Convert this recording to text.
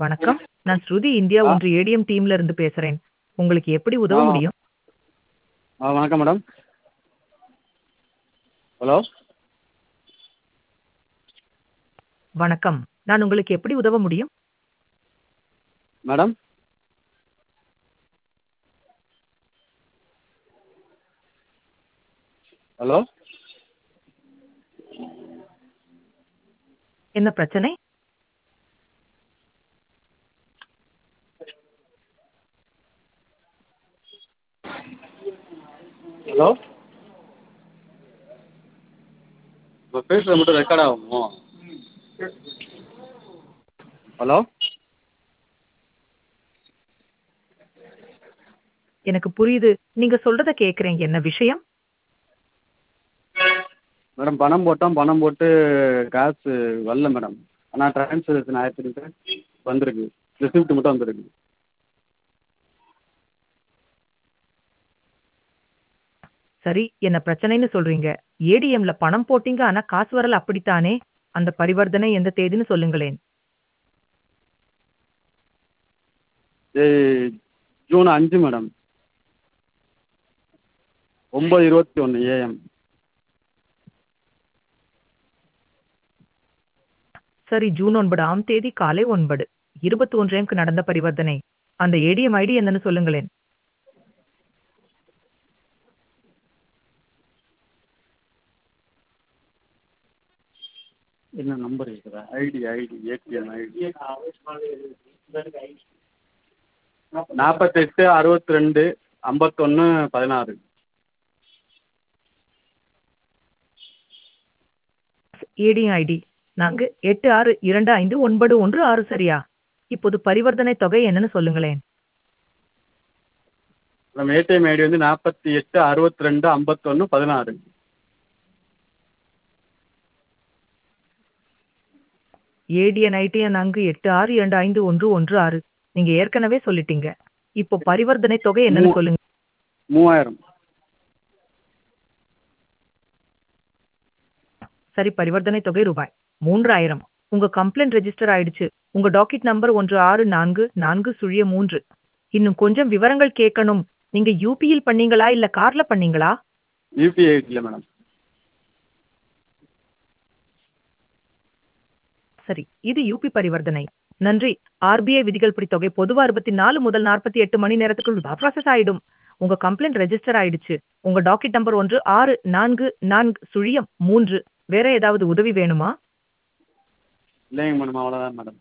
வணக்கம். நான் ஸ்ருதி இந்தியா ஆ. ஒன்று ஏடிஎம் டீம்ல இருந்து பேசுறேன். உங்களுக்கு எப்படி உதவ ஆ. முடியும்? ஆ வணக்கம் மேடம். ஹலோ. வணக்கம். நான் உங்களுக்கு எப்படி உதவ முடியும்? மேடம். ஹலோ. என்ன பிரச்சனை? ஹலோ. இப்ப பேசுறது மட்டும் ரெக்கார்ட் ஆகுமோ? ஹலோ. எனக்கு புரியுது. நீங்க சொல்றத கேட்கிறேன். என்ன விஷயம்? மேடம் பணம் போட்டோம். பணம் போட்டு காசு வரல மேடம். ஆனா டிரான்சாக்ஷன் ஆயிருக்கு வந்திருக்கு. ரிசிப்ட் மட்டும் வந்திருக்கு. சரி. என்ன பிரச்சனைன்னு சொல்றீங்க? ஏடிஎம்ல பணம் போட்டீங்க. ஆனா காசு வரல அப்படித்தானே? அந்த பரிவர்த்தனை எந்த தேதின்னு சொல்லுங்களேன். ஏ ஜூன் 5 மேடம். 9:21 ஏஎம். சரி. ஜூன் 9ஆம் தேதி காலை 9. 21க்கு நடந்த பரிவர்த்தனை. அந்த ஏடிஎம் ஐடி என்னன்னு சொல்லுங்களேன். என்ன நம்பர் இருக்குதா? ID ID ATM ID. 48 62 51 16. ATM ID 486259116 சரியா? இப்போது பரிவர்த்தனை தொகை என்னன்னு சொல்லுங்களேன். மேடம் ஏடிஎம் ஐடி வந்து 48 62 51 16. ஏடிஎன் ஐடி 486259116 நீங்க ஏற்கனவே சொல்லிட்டீங்க. இப்போ பரிவர்த்தனை தொகை என்னன்னு மூ- சொல்லுங்க. 3000. சரி. பரிவர்த்தனை தொகை ரூபாய் 3000. உங்க கம்ப்ளைண்ட் ரெஜிஸ்டர் ஆயிடுச்சு. உங்க டாக்கெட் நம்பர் 1644-3. இன்னும் கொஞ்சம் விவரங்கள் கேட்கணும். நீங்க யூபியில் பண்ணீங்களா இல்ல கார்ட்ல பண்ணீங்களா? யூபிஐ இல்ல மேடம். சரி. இது யூபி பரிவர்த்தனை. நன்றி. ஆர்பிஐ விதிகள் படி தொகை பொதுவா 24 முதல் 48 மணி நேரத்துக்குள் ப்ராசஸ் ஆயிடும். உங்க கம்ப்ளைண்ட் ரெஜிஸ்டர் ஆயிடுச்சு. உங்க டாக்கெட் நம்பர் 1644-3. வேற ஏதாவது உதவி வேணுமா? இல்லைங்க மேடம் அவ்வளோதான் மேடம்.